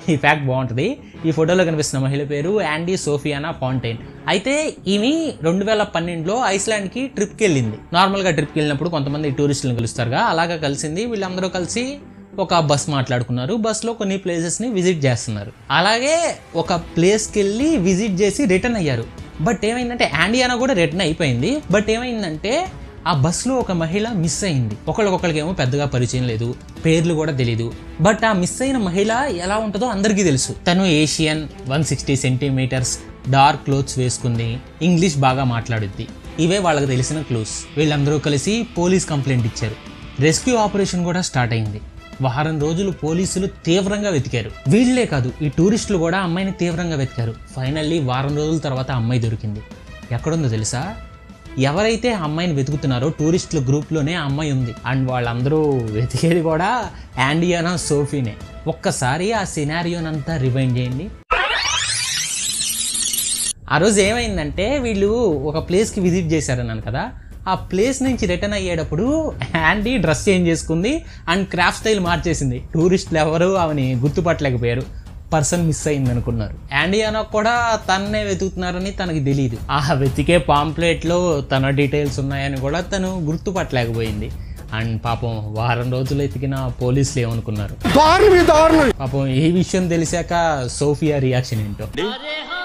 ఈ ఫ్యాక్ట్ బాగుంటుంది ఈ ఫోటోలో కనిపిస్తున్న మహిళ పేరు యాండీ సోఫియానా ఫాంటైన్ అయితే ఈమె రెండు వేల పన్నెండులో ఐస్లాండ్కి ట్రిప్కి వెళ్ళింది నార్మల్గా ట్రిప్కి వెళ్ళినప్పుడు కొంతమంది టూరిస్టులను కలుస్తారుగా అలాగా కలిసింది వీళ్ళందరూ కలిసి ఒక బస్ మాట్లాడుకున్నారు బస్లో కొన్ని ప్లేసెస్ని విజిట్ చేస్తున్నారు అలాగే ఒక ప్లేస్కి వెళ్ళి విజిట్ చేసి రిటర్న్ అయ్యారు బట్ ఏమైందంటే యాండియానా కూడా రిటర్న్ అయిపోయింది బట్ ఏమైందంటే ఆ బస్సులో ఒక మహిళ మిస్ అయింది ఒకరికొకరికేమో పెద్దగా పరిచయం లేదు పేర్లు కూడా తెలియదు బట్ ఆ మిస్ అయిన మహిళ ఎలా ఉంటుందో అందరికీ తెలుసు తను Asian one sixty centimetres dark clothes వేసుకుంది ఇంగ్లీష్ బాగా మాట్లాడుద్ది ఇవే వాళ్ళకి తెలిసిన క్లూస్ వీళ్ళందరూ కలిసి పోలీస్ కంప్లైంట్ ఇచ్చారు రెస్క్యూ ఆపరేషన్ కూడా స్టార్ట్ అయింది వారం రోజులు పోలీసులు తీవ్రంగా వెతికారు వీళ్ళే కాదు ఈ టూరిస్టులు కూడా అమ్మాయిని తీవ్రంగా వెతికారు ఫైనల్లీ వారం రోజుల తర్వాత ఆ అమ్మాయి దొరికింది ఎక్కడుందో తెలుసా ఎవరైతే ఆ అమ్మాయిని వెతుకుతున్నారో టూరిస్టుల గ్రూప్లోనే ఆ అమ్మాయి ఉంది అండ్ వాళ్ళందరూ వెతికేది కూడా యాండియానా సోఫీనే ఒక్కసారి ఆ సినారియోనంతా రివైండ్ చేయండి ఆ రోజు ఏమైందంటే వీళ్ళు ఒక ప్లేస్కి విజిట్ చేశారన్నాను కదా ఆ ప్లేస్ నుంచి రిటర్న్ అయ్యేటప్పుడు హ్యాండీ డ్రెస్ చేంజ్ చేసుకుంది అండ్ క్రాఫ్ట్ స్టైల్ మార్చేసింది టూరిస్టులు ఎవరు ఆమెని గుర్తుపట్టలేకపోయారు పర్సన్ మిస్ అయింది అనుకున్నారు యాండీ అన్న కూడా తన్నే వెతుకుతున్నారని తనకి తెలియదు ఆ వెతికే పాంప్లెట్లో తన డీటెయిల్స్ ఉన్నాయని కూడా తను గుర్తుపట్టలేకపోయింది అండ్ పాపం వారం రోజులు ఎతికిన పోలీసులు ఏమనుకున్నారు పాపం ఈ విషయం తెలిసాక సోఫియా రియాక్షన్ ఏంటో